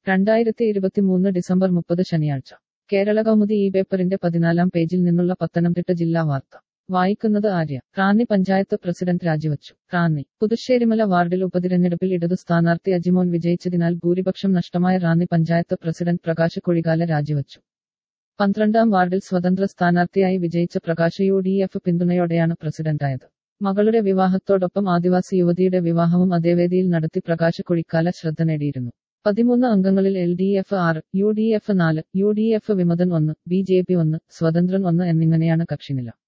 രണ്ടായിരത്തി ഇരുപത്തിമൂന്ന് ഡിസംബർ മുപ്പത് ശനിയാഴ്ച കേരള കൗമുദി ഈ പേപ്പറിന്റെ പതിനാലാം പേജിൽ നിന്നുള്ള പത്തനംതിട്ട ജില്ലാ വാർത്ത വായിക്കുന്നത് ആര്യ റാന്നി പഞ്ചായത്ത് പ്രസിഡന്റ് രാജിവച്ചു റാന്നി പുതുശ്ശേരിമല വാർഡിൽ ഉപതിരഞ്ഞെടുപ്പിൽ ഇടതു സ്ഥാനാർത്ഥി അജിമോൻ വിജയിച്ചതിനാൽ ഭൂരിപക്ഷം നഷ്ടമായ റാന്നി പഞ്ചായത്ത് പ്രസിഡന്റ് പ്രകാശ് കുഴികാല രാജിവച്ചു പന്ത്രണ്ടാം വാർഡിൽ സ്വതന്ത്ര സ്ഥാനാർത്ഥിയായി വിജയിച്ച പ്രകാശ് യു ഡി എഫ് പിന്തുണയോടെയാണ് പ്രസിഡന്റായത് മകളുടെ വിവാഹത്തോടൊപ്പം ആദിവാസി യുവതിയുടെ വിവാഹവും അതേ വേദിയിൽ നടത്തി പ്രകാശ് കുഴിക്കാല ശ്രദ്ധ നേടിയിരുന്നു പതിമൂന്ന് അംഗങ്ങളിൽ എൽ ഡി എഫ് ആറ് യു ഡി എഫ് നാല് യു ഡി എഫ് വിമതൻ ഒന്ന് ബി ജെ പി ഒന്ന് സ്വതന്ത്രൻ ഒന്ന് എന്നിങ്ങനെയാണ് കക്ഷിനില